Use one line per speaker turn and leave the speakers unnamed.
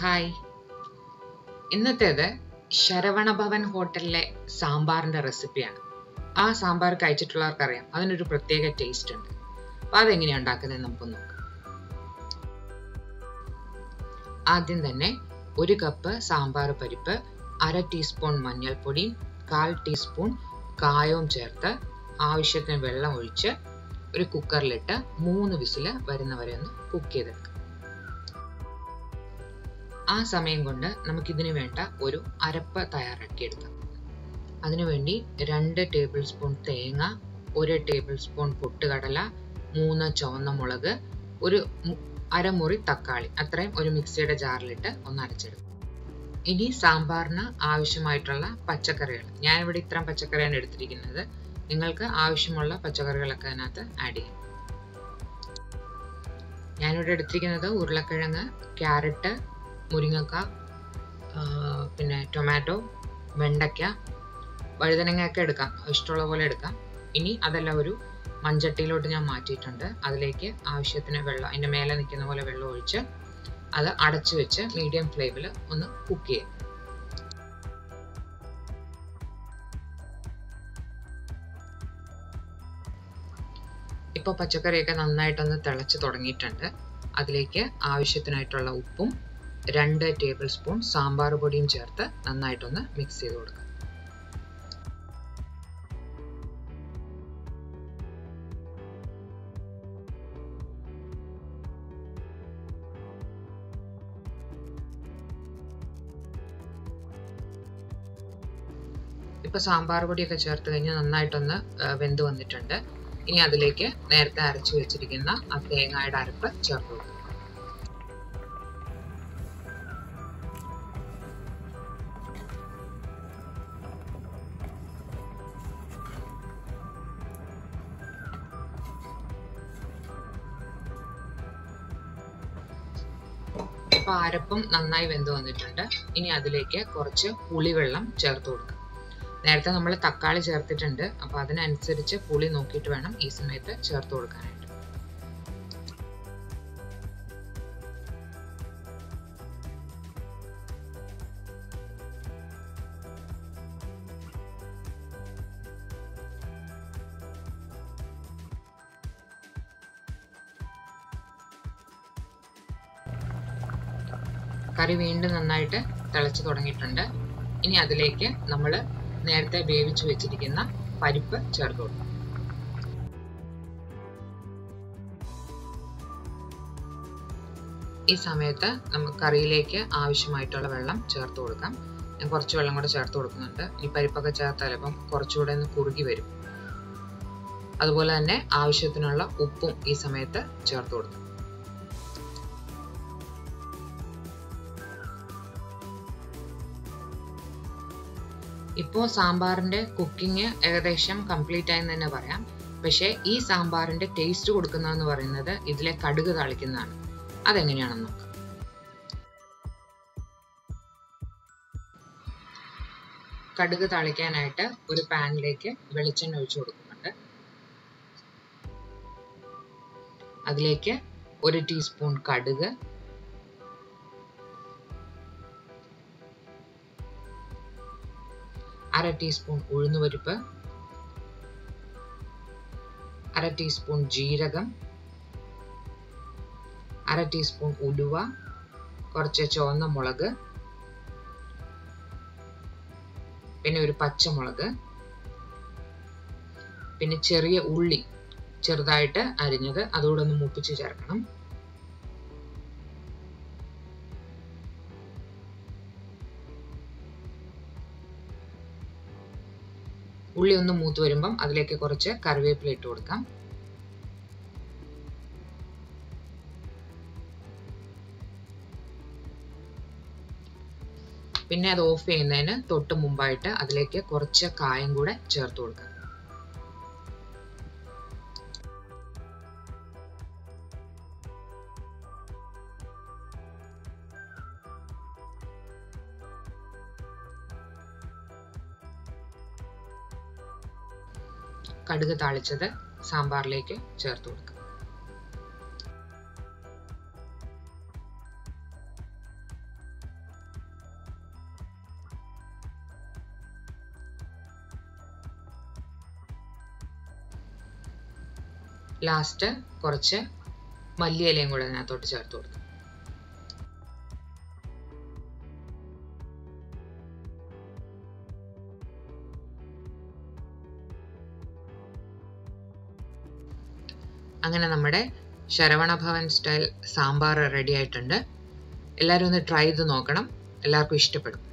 hi ഇന്നത്തേത് Saravana Bhavan ഹോട്ടലിലെ സാമ്പാറിന്റെ റെസിപ്പിയാണ് ആ സാമ്പാർ കഴിച്ചിട്ടുള്ളവർക്കറിയാം അതിനൊരു പ്രത്യേക ടേസ്റ്റ് ഉണ്ട് അപ്പൊ അതെങ്ങനെയാണ് ഉണ്ടാക്കുന്നത് നമുക്ക് നോക്കാം ആദ്യം തന്നെ ഒരു കപ്പ് സാമ്പാർ പരിപ്പ് അര ടീസ്പൂൺ മഞ്ഞൾപ്പൊടി കാൽ ടീസ്പൂൺ കായവും ചേർത്ത് ആവശ്യത്തിന് വെള്ളം ഒഴിച്ച് ഒരു കുക്കറിലിട്ട് മൂന്ന് വിസില് വരുന്നവരെ ഒന്ന് കുക്ക് ചെയ്തെടുക്കാം ആ സമയം കൊണ്ട് നമുക്കിതിന് വേണ്ട ഒരു അരപ്പ് തയ്യാറാക്കിയെടുക്കാം അതിനുവേണ്ടി രണ്ട് ടേബിൾ സ്പൂൺ തേങ്ങ ഒരു ടേബിൾ സ്പൂൺ പൊട്ടുകടല മൂന്ന് ചുവന്ന മുളക് ഒരു അരമുറി തക്കാളി അത്രയും ഒരു മിക്സിയുടെ ജാറിലിട്ട് ഒന്ന് അരച്ചെടുക്കും ഇനി സാമ്പാറിന് ആവശ്യമായിട്ടുള്ള പച്ചക്കറികൾ ഞാനിവിടെ ഇത്രയും പച്ചക്കറിയാണ് എടുത്തിരിക്കുന്നത് നിങ്ങൾക്ക് ആവശ്യമുള്ള പച്ചക്കറികളൊക്കെ അതിനകത്ത് ആഡ് ചെയ്യാം ഞാനിവിടെ എടുത്തിരിക്കുന്നത് ഉരുളക്കിഴങ്ങ് ക്യാരറ്റ് മുരിങ്ങക്ക പിന്നെ ടൊമാറ്റോ വെണ്ടയ്ക്ക വഴുതനങ്ങയൊക്കെ എടുക്കാം ഇഷ്ടമുള്ള പോലെ എടുക്കാം ഇനി അതെല്ലാം ഒരു മൺചട്ടിയിലോട്ട് ഞാൻ മാറ്റിയിട്ടുണ്ട് അതിലേക്ക് ആവശ്യത്തിന് വെള്ളം അതിൻ്റെ മേലെ നിൽക്കുന്ന പോലെ വെള്ളം ഒഴിച്ച് അത് അടച്ചു വെച്ച് മീഡിയം ഫ്ലെയിമിൽ ഒന്ന് കുക്ക് ചെയ്യാം ഇപ്പോൾ പച്ചക്കറിയൊക്കെ നന്നായിട്ടൊന്ന് തിളച്ച് തുടങ്ങിയിട്ടുണ്ട് അതിലേക്ക് ആവശ്യത്തിനായിട്ടുള്ള ഉപ്പും രണ്ട് ടേബിൾ സ്പൂൺ സാമ്പാർ പൊടിയും ചേർത്ത് നന്നായിട്ടൊന്ന് മിക്സ് ചെയ്ത് കൊടുക്കാം ഇപ്പൊ സാമ്പാർ പൊടിയൊക്കെ ചേർത്ത് കഴിഞ്ഞ് നന്നായിട്ടൊന്ന് വെന്ത് വന്നിട്ടുണ്ട് ഇനി അതിലേക്ക് നേരത്തെ അരച്ചു വെച്ചിരിക്കുന്ന ആ തേങ്ങയുടെ അരപ്പ് ചേർത്ത് കൊടുക്കും ഇപ്പൊ അരപ്പും നന്നായി വെന്ത് വന്നിട്ടുണ്ട് ഇനി അതിലേക്ക് കുറച്ച് പുളിവെള്ളം ചേർത്ത് കൊടുക്കാം നേരത്തെ നമ്മൾ തക്കാളി ചേർത്തിട്ടുണ്ട് അപ്പൊ അതിനനുസരിച്ച് പുളി നോക്കിയിട്ട് വേണം ഈ സമയത്ത് ചേർത്ത് കൊടുക്കാനായിട്ട് കറി വീണ്ടും നന്നായിട്ട് തിളച്ചു തുടങ്ങിയിട്ടുണ്ട് ഇനി അതിലേക്ക് നമ്മൾ നേരത്തെ വേവിച്ചു വെച്ചിരിക്കുന്ന പരിപ്പ് ചേർത്ത് കൊടുക്കും ഈ സമയത്ത് നമുക്ക് കറിയിലേക്ക് ആവശ്യമായിട്ടുള്ള വെള്ളം ചേർത്ത് കൊടുക്കാം ഞാൻ കുറച്ച് വെള്ളം കൂടെ ചേർത്ത് കൊടുക്കുന്നുണ്ട് ഈ പരിപ്പൊക്കെ ചേർത്താൽ അപ്പം കുറച്ചുകൂടെ ഒന്ന് കുറുകി വരും അതുപോലെ തന്നെ ആവശ്യത്തിനുള്ള ഉപ്പും ഈ സമയത്ത് ചേർത്ത് കൊടുക്കും ഇപ്പോൾ സാമ്പാറിൻ്റെ കുക്കിംഗ് ഏകദേശം കംപ്ലീറ്റ് ആയെന്ന് തന്നെ പറയാം പക്ഷേ ഈ സാമ്പാറിൻ്റെ ടേസ്റ്റ് കൊടുക്കുന്നതെന്ന് പറയുന്നത് ഇതിലെ കടുക് താളിക്കുന്നതാണ് അതെങ്ങനെയാണെന്ന് നോക്കാം കടുക് താളിക്കാനായിട്ട് ഒരു പാനിലേക്ക് വെളിച്ചെണ്ണ ഒഴിച്ചു കൊടുക്കുന്നുണ്ട് അതിലേക്ക് ഒരു ടീസ്പൂൺ കടുക് അര ടീസ്പൂൺ ഉഴുന്നുപരിപ്പ് അര ടീസ്പൂൺ ജീരകം അര ടീസ്പൂൺ ഉലുവ കുറച്ച് ചുവന്ന മുളക് പിന്നെ ഒരു പച്ചമുളക് പിന്നെ ചെറിയ ഉള്ളി ചെറുതായിട്ട് അരിഞ്ഞത് അതുകൂടെ ഒന്ന് മൂപ്പിച്ച് ചേർക്കണം ഉള്ളി ഒന്ന് മൂത്ത് വരുമ്പം അതിലേക്ക് കുറച്ച് കറിവേപ്പില ഇട്ട് കൊടുക്കാം പിന്നെ അത് ഓഫ് ചെയ്യുന്നതിന് തൊട്ട് മുമ്പായിട്ട് അതിലേക്ക് കുറച്ച് കായം കൂടെ ചേർത്ത് കൊടുക്കാം കടുക് താളിച്ചത് സാമ്പാറിലേക്ക് ചേർത്ത് കൊടുക്കുക ലാസ്റ്റ് കുറച്ച് മല്ലിയിലയും കൂടെ അതിനകത്തോട്ട് ചേർത്ത് കൊടുത്തു അങ്ങനെ നമ്മുടെ ശരവണ ഭവൻ സ്റ്റൈൽ സാമ്പാർ റെഡി ആയിട്ടുണ്ട് എല്ലാവരും ഒന്ന് ട്രൈ ചെയ്ത് നോക്കണം എല്ലാവർക്കും ഇഷ്ടപ്പെടും